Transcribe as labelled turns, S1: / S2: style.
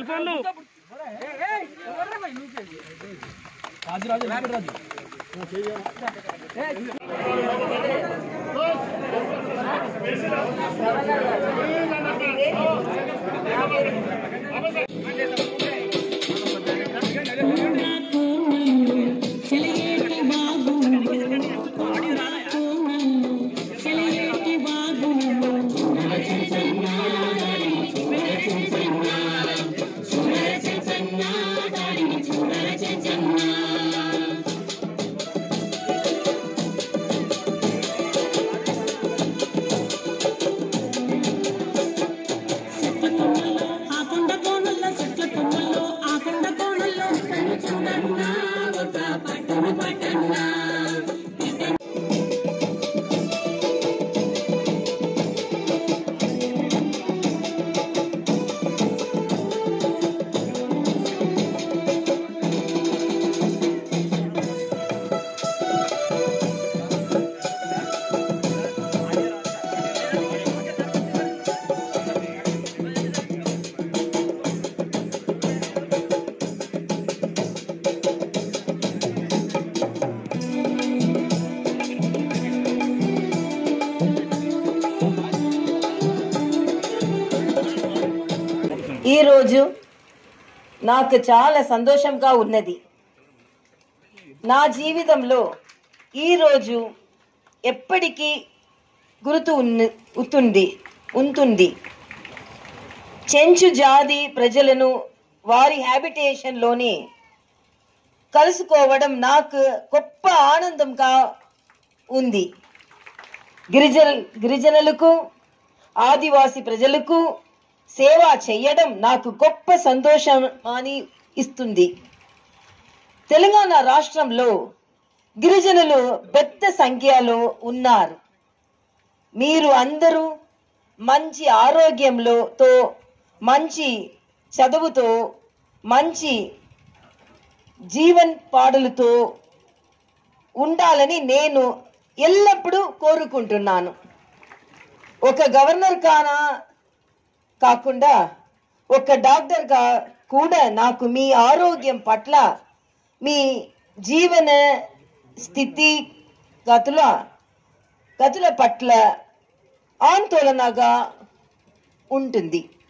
S1: cell ఫోన్లు
S2: సెలయేటి బాబు సెలయేటి బాబు ఆ కొండ కోణల్లో చెట్ల కొమ్మల్లో ఆ కొండ కోణల్లో నన్ను చూడన్నా ఒక పట్టణ పట్టన్నా
S3: ఈరోజు నాకు చాలా సంతోషంగా ఉన్నది నా జీవితంలో ఈరోజు ఎప్పటికీ గుర్తు ఉన్న ఉంటుంది ఉంటుంది చెంచు జాతి ప్రజలను వారి హ్యాబిటేషన్లోని కలుసుకోవడం నాకు గొప్ప ఆనందంగా ఉంది గిరిజన గిరిజనులకు ఆదివాసి ప్రజలకు సేవ చేయడం నాకు గొప్ప సంతోషాన్ని ఇస్తుంది తెలంగాణ రాష్ట్రంలో గిరిజనులు పెద్ద సంఖ్యలో ఉన్నారు మీరు అందరూ మంచి ఆరోగ్యంలో తో మంచి చదువుతో మంచి జీవన్ పాడులతో ఉండాలని నేను ఎల్లప్పుడూ కోరుకుంటున్నాను ఒక గవర్నర్ కానా కాకుండా ఒక డాక్టర్గా కూడా నాకు మీ ఆరోగ్యం పట్ల మీ జీవన స్థితి గతుల గతుల పట్ల ఆందోళనగా ఉంటుంది